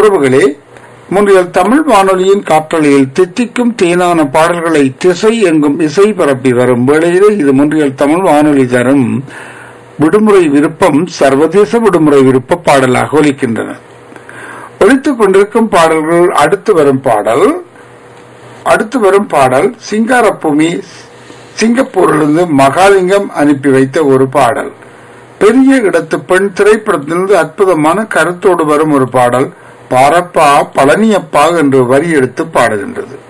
உறவுகளே முன்றியல் தமிழ் வானொலியின் காற்றலையில் தித்திக்கும் தேனான பாடல்களை திசை எங்கும் இசை பரப்பி வரும் வேளையிலே இது முன்றியல் தமிழ் வானொலி தரும் விடுமுறை விருப்பம் சர்வதேச விடுமுறை விருப்ப பாடலாக ஒலிக்கின்றன ஒலித்துக் கொண்டிருக்கும் பாடல்கள் அடுத்து வரும் பாடல் அடுத்து வரும் பாடல் சிங்காரப்பூமி சிங்கப்பூரிலிருந்து மகாலிங்கம் அனுப்பி வைத்த ஒரு பாடல் பெரிய இடத்து பெண் திரைப்படத்திலிருந்து அற்புதமான கருத்தோடு வரும் ஒரு பாடல் பாரப்பா பழனியப்பா என்று வரி எடுத்து பாடுகின்றது